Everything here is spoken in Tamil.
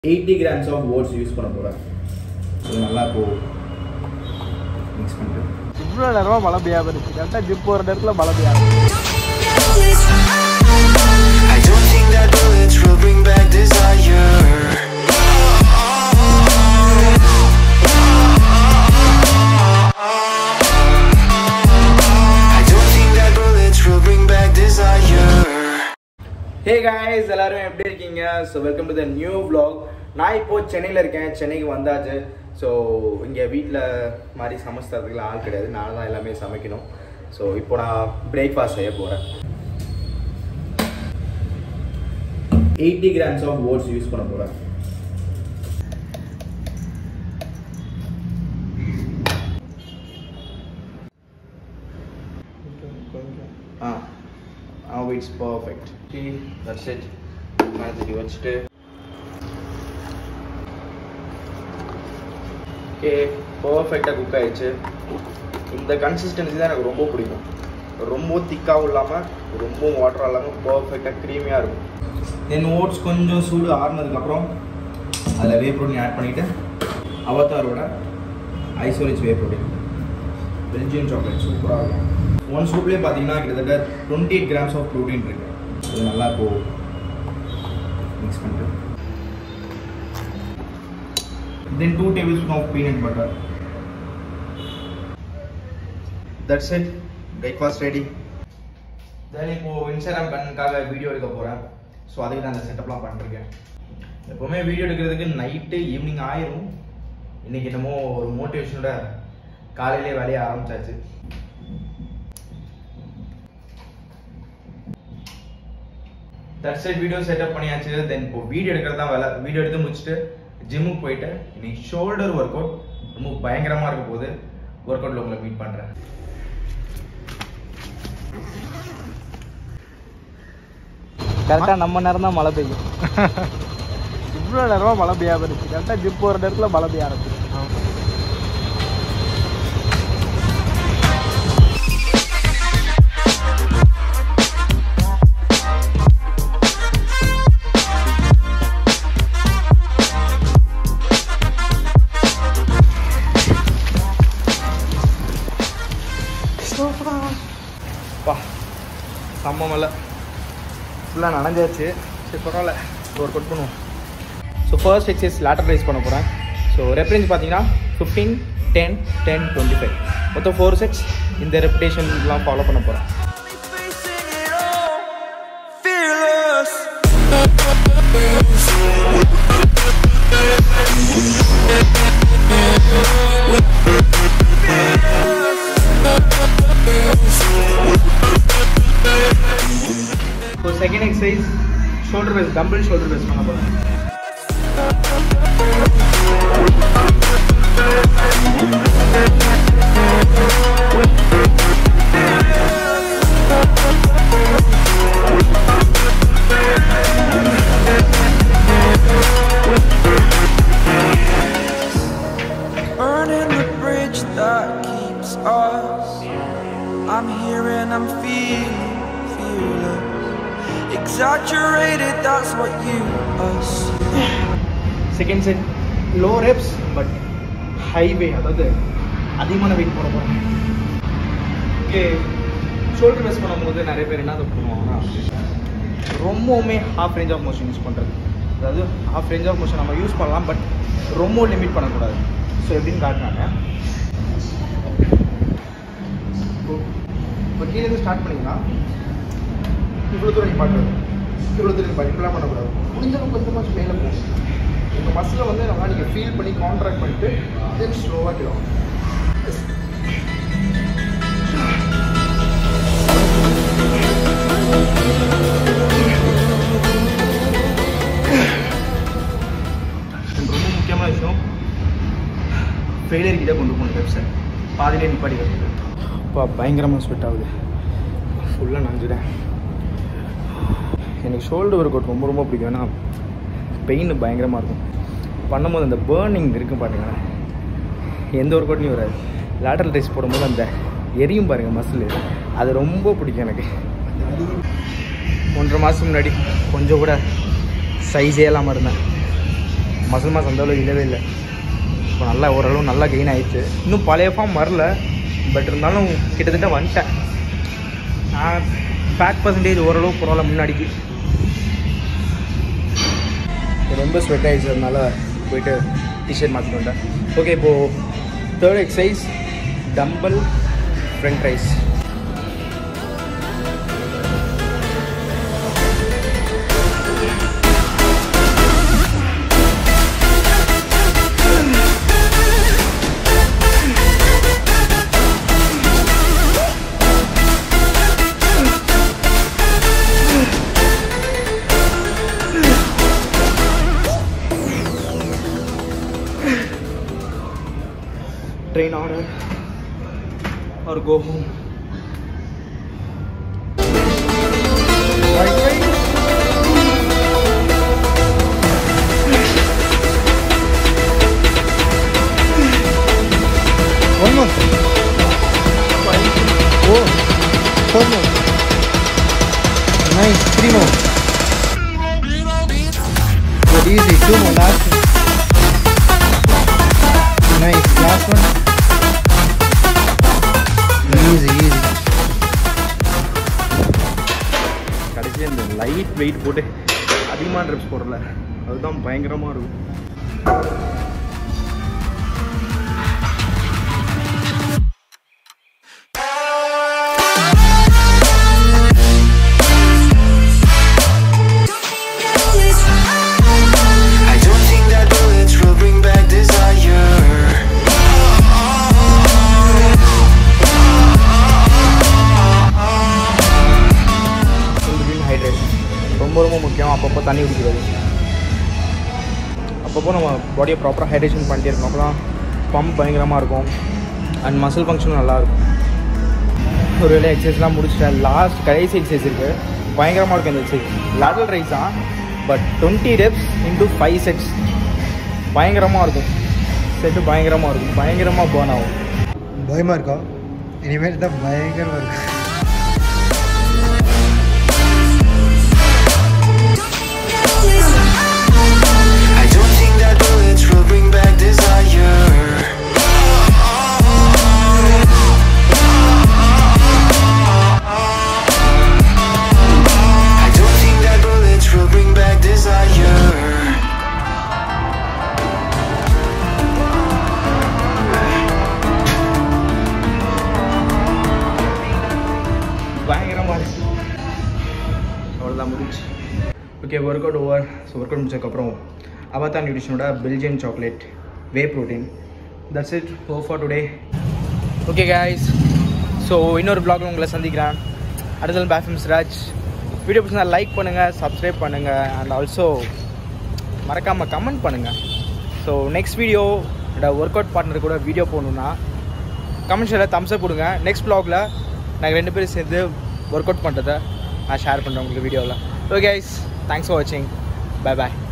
Eighty grams of oats use பண்ண போகிறேன் இது நல்லா இப்போ மிக்ஸ் பண்ணிட்டு இவ்வளோ நேரமாக மழை பெய்யாம இருந்துச்சு கரெக்டாக ஜிப் போகிற நேரத்தில் மழை பெய்யாது I don't think that bullets will bring back desire. I don't think that bullets will bring back desire. Hey guys எல்லாரும் எப்படி இருக்கீங்க so welcome to the new vlog நான் இப்போ சென்னையில் இருக்கேன் சென்னைக்கு வந்தாச்சு ஸோ இங்கே வீட்டில் மாதிரி சமைச்சு தரதுக்குலாம் ஆள் கிடையாது நான் தான் எல்லாமே சமைக்கணும் ஸோ இப்போ நான் பிரேக்ஃபாஸ்ட் செய்ய போகிறேன் eighty grams of oats use பண்ண போகிறேன் ஆ now it's perfect see that's it மாதிரி வச்சுட்டு ஓகே பர்ஃபெக்டாக குக் ஆயிடுச்சு இந்த கன்சிஸ்டன்சி தான் எனக்கு ரொம்ப பிடிக்கும் ரொம்ப திக்காகவும் இல்லாமல் ரொம்ப வாட்டராக இல்லாமல் பர்ஃபெக்டாக க்ரீமியாக இருக்கும் தென் ஓட்ஸ் கொஞ்சம் சூடு ஆறுனதுக்கப்புறம் அதில் வே ப்ரோட்டீன் ஆட் பண்ணிவிட்டு அவத்தாரோட isolate whey protein Belgian chocolate சூப்பராக இருக்கும் ஒன் ஸ்கூப்லேயே பார்த்தீங்கன்னா கிட்டத்தட்ட twenty eight grams of protein இருக்கு இது நல்லா இப்போ மிக்ஸ் பண்ணிட்டு then two tablespoon of peanut butter that's it breakfast ready then இப்போ இன்ஸ்டாகிராம் கண்ணுக்காக வீடியோ எடுக்க போகிறேன் ஸோ அதுக்கு நான் அந்த செட்டப்லாம் பண்ணிருக்கேன் எப்போவுமே வீடியோ எடுக்கிறதுக்கு நைட்டு ஈவினிங் ஆயிரும் இன்னைக்கு என்னமோ ஒரு மோட்டிவேஷனோட காலையிலே வேலையை ஆரம்பிச்சாச்சு தட்ஸ் இட் வீடியோ செட்டப் பண்ணியாச்சு தென் இப்போ வீடியோ எடுக்கிறது தான் வேலை வீடியோ எடுத்து முடிச்சுட்டு ஜிம்முக்கு போயிட்டு இன்னைக்கு ஷோல்டர் ஒர்க் அவுட் ரொம்ப பயங்கரமாக இருக்க போகுது ஒர்க் அவுட்டில் உங்களை மீட் பண்ணுறேன் கரெக்டாக நம்ம நேரம் தான் மழை பெய்யும் இவ்வளோ நேரமாக மழை பெய்யாம இருந்துச்சு கரெக்டாக ஜிப் போகிற நேரத்தில் மழை பெய்ய ஆரம்பிச்சு பா செம்ம மலை ஃபுல்லாக நனைஞ்சாச்சு சரி பரவாயில்ல ஒர்க் அவுட் பண்ணுவோம் so first exercise later raise பண்ண போகிறேன் ஸோ ரெப்ரேஞ்ச் பார்த்தீங்கன்னா fifteen ten ten twenty five மொத்தம் ஃபோர் செட்ஸ் இந்த ரெப்டேஷன்லாம் ஃபாலோ பண்ண போகிறேன் Facing it all, fearless. So second exercise shoulder press dumbbell shoulder press பண்ண போகிறேன் Burning the bridge that keeps us. I'm here and I'm feeling fearless. Exaggerated, that's what you assume. Second set low reps but heavy அதாவது அதிகமான வெயிட் போட போகிறேன் ஓகே ஷோல்டர் பேஸ் பண்ணும்போது நிறைய பேர் என்ன பண்ணுவாங்கன்னா ரொம்பவுமே half range of motion use பண்ணுறது அதாவது ஹாஃப் ரேஞ்ச் ஆஃப் மோஷன் நம்ம யூஸ் பண்ணலாம் பட் ரொம்ப லிமிட் பண்ணக்கூடாது ஸோ எப்படின்னு காட்டினாங்க இப்போ கீழே இருந்து ஸ்டார்ட் பண்ணிங்கன்னா இவ்வளோ தூரம் நிப்பாட்டுறது இவ்வளோ தூரம் நிப்பாட்டு இப்படிலாம் பண்ணக்கூடாது முடிஞ்ச அளவுக்கு கொஞ்சமாக மேலே போகும் உங்கள் மசிலை வந்து நல்லா நீங்கள் ஃபீல் பண்ணி கான்ட்ராக்ட் பண்ணிட்டு தென் ஸ்லோவாக கிடும் ரொம்ப முக்கியமான விஷயம் ஃபெயிலியர் கிட்ட கொண்டு போகணும் வெப்சைட் பாதிலே நிப்பாடி வைக்கிறது இப்போ பயங்கரமாக ஸ்வெட் ஆகுது ஃபுல்லாக நஞ்சுறேன் எனக்கு ஷோல்டர் ஒர்க் அவுட் ரொம்ப ரொம்ப பிடிக்கும் ஏன்னா பெயின் பயங்கரமாக இருக்கும் பண்ணும்போது அந்த பேர்னிங் இருக்கும் பாருங்களேன் எந்த ஒர்க் அவுட்லையும் வராது லேட்டரல் ரைஸ் போடும்போது அந்த எரியும் பாருங்கள் மசில் அது ரொம்ப பிடிக்கும் எனக்கு ஒன்றரை மாதம் முன்னாடி கொஞ்சம் கூட சைஸே இல்லாமல் இருந்தேன் மசில் மாஸ் அந்த அளவு இல்லவே இல்லை இப்போ நல்லா ஓரளவு நல்லா கெயின் ஆயிடுச்சு இன்னும் பழைய ஃபார்ம் வரல பட் இருந்தாலும் கிட்டத்தட்ட வந்துட்டேன் நான் ஃபேட் பர்சன்டேஜ் ஓரளவு பரவாயில்ல முன்னாடிக்கு ரொம்ப ஸ்வெட் ஆகிடுச்சதுனால போயிட்டு டிஷர்ட் மாற்றிட்டு வந்துட்டேன் ஓகே இப்போது third exercise dumbbell front raise train order or go home. Right, right. One more. Four. Four more. Nice. Three more. Good, easy. Two more. Last one. Nice. Last one. Easy, easy. கடைசியாக இந்த லைட் வெயிட் போட்டு அதிகமான ட்ரிப்ஸ் போடல அதுதான் பயங்கரமாக இருக்கும் I don't think that bullets will bring back desire. Between hydration ரொம்ப ரொம்ப முக்கியம் அப்பப்போ தண்ணி குடிக்கிறது அப்பப்போ நம்ம பாடியை ப்ராப்பராக ஹைட்ரேஷன் பண்ணிட்டே இருக்கணும் அப்போ தான் பம்ப் பயங்கரமாக இருக்கும் அண்ட் மசில் ஃபங்க்ஷனும் நல்லாயிருக்கும் ஒரு வேலை எக்ஸசைஸ்லாம் முடிச்சிட்டேன் லாஸ்ட் கடைசி எக்ஸசைஸ் இருக்குது பயங்கரமாக இருக்கும் இந்த எக்ஸசைஸ் லேட்டல் ரைஸ் தான் but twenty reps into five sets பயங்கரமாக இருக்கும் செட்டு பயங்கரமாக இருக்கும் பயங்கரமாக பேர்ன் ஆகும் பயமாக இருக்கா இனிமேல் தான் பயங்கரமாக இருக்கு I don't think that bullets will bring back desire. I don't think that bullets will bring back desire. பயங்கரமாக இருக்கு அவ்வளோதான் முடிஞ்சு okay workout over so workout முடிச்சதுக்கப்புறம் அவதா நியூட்ரிஷனோட Belgian chocolate whey protein that's it oh for today okay guys so இன்னொரு பிளாக்ல உங்களை சந்திக்கிறேன் அடுத்தது பேஃபம் ராஜ் வீடியோ பிடிச்சா லைக் பண்ணுங்கள் சப்ஸ்கிரைப் பண்ணுங்கள் அண்ட் ஆல்சோ மறக்காமல் கமெண்ட் பண்ணுங்கள் so next video workout partner கூட வீடியோ போகணுன்னா கமெண்ட்ஸில் தம்ஸ் அப் கொடுங்க நெக்ஸ்ட் ப்ளாகில் நாங்கள் ரெண்டு பேரும் சேர்ந்து ஒர்க் அவுட் பண்ணுறதை நான் ஷேர் பண்ணுறேன் உங்களுக்கு வீடியோவில் ஓகே கைஸ் தேங்க்ஸ் ஃபார் வாட்சிங் பை பாய்